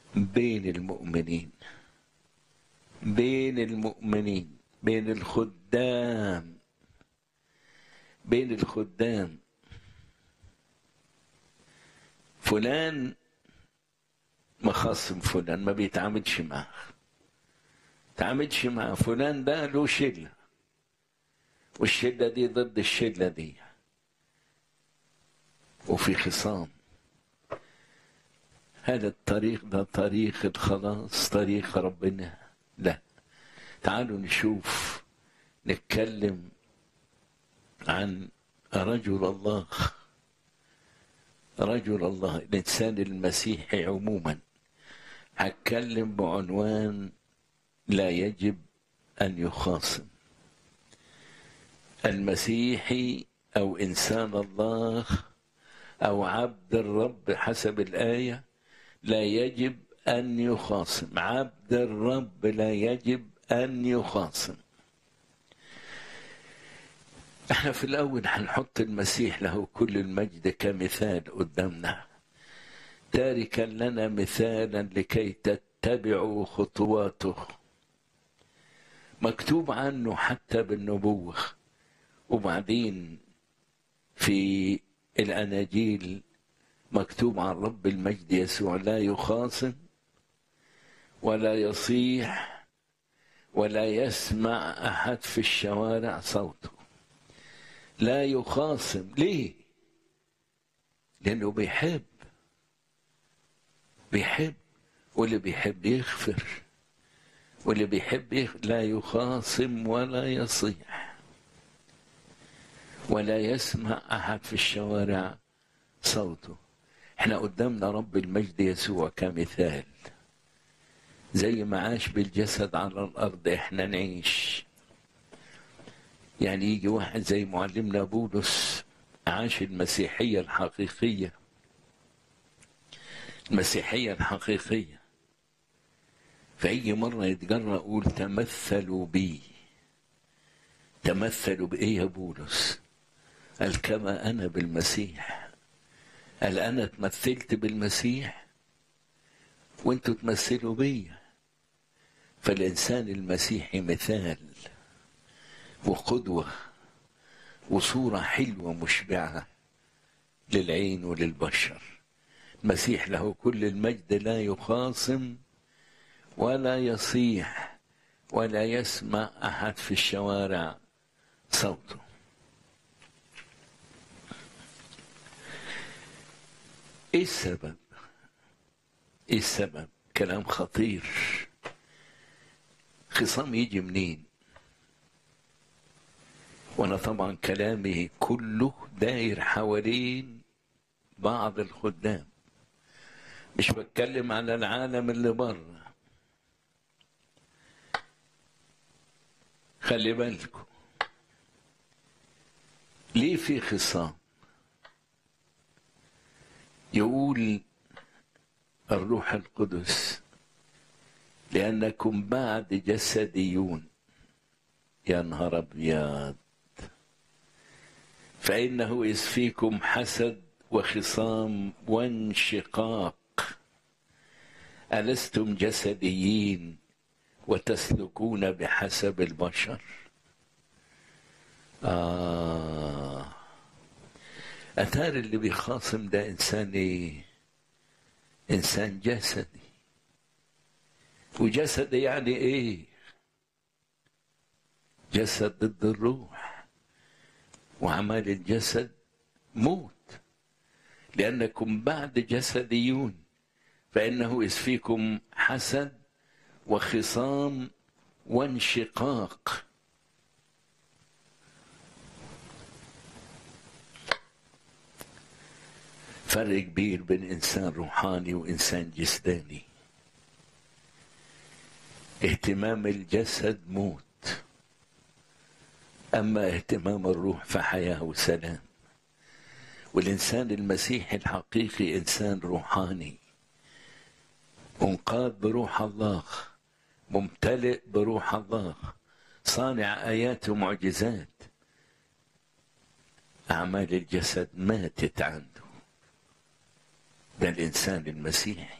بين المؤمنين بين المؤمنين بين الخدام بين الخدام فلان مخاصم فلان ما بيتعاملش معاه تعاملش مع فلان ده له شله والشله دي ضد الشله دي وفي خصام هذا الطريق ده طريق الخلاص طريق ربنا لا تعالوا نشوف نتكلم عن رجل الله رجل الله الإنسان المسيحي عموما هتكلم بعنوان لا يجب أن يخاصم المسيحي أو إنسان الله أو عبد الرب حسب الآية لا يجب أن يخاصم عبد الرب لا يجب أن يخاصم احنا في الأول هنحط المسيح له كل المجد كمثال قدامنا تاركا لنا مثالا لكي تتبعوا خطواته مكتوب عنه حتى بالنبوة وبعدين في الأناجيل مكتوب عن رب المجد يسوع لا يخاصم ولا يصيح ولا يسمع أحد في الشوارع صوته لا يخاصم ليه لأنه بيحب بيحب واللي بيحب يغفر واللي بيحب يغفر لا يخاصم ولا يصيح ولا يسمع أحد في الشوارع صوته احنا قدامنا رب المجد يسوع كمثال زي ما عاش بالجسد على الأرض احنا نعيش يعني يجي واحد زي معلمنا بولس عاش المسيحية الحقيقية المسيحية الحقيقية فأي مرة يتجرأ يقول تمثلوا بي تمثلوا بإيه يا بولس قال كما أنا بالمسيح قال أنا تمثلت بالمسيح وانتوا تمثلوا بيا فالإنسان المسيحي مثال وقدوة وصورة حلوة مشبعة للعين وللبشر المسيح له كل المجد لا يخاصم ولا يصيح ولا يسمع أحد في الشوارع صوته ايه السبب ايه السبب كلام خطير خصام يجي منين وانا طبعا كلامي كله داير حوالين بعض الخدام مش بتكلم على العالم اللي بره خلي بالكم ليه في خصام يقول الروح القدس لأنكم بعد جسديون يا نهار أبيض فإنه إذ فيكم حسد وخصام وانشقاق ألستم جسديين وتسلكون بحسب البشر آه أثار اللي بيخاصم ده إنسان إيه؟ إنسان جسدي وجسد يعني إيه؟ جسد ضد الروح وأعمال الجسد موت لأنكم بعد جسديون فإنه إذ فيكم حسد وخصام وانشقاق فرق كبير بين إنسان روحاني وإنسان جسداني اهتمام الجسد موت أما اهتمام الروح فحياة وسلام والإنسان المسيحي الحقيقي إنسان روحاني منقاد بروح الله ممتلئ بروح الله صانع آيات ومعجزات أعمال الجسد ماتت عنده ده الإنسان المسيحي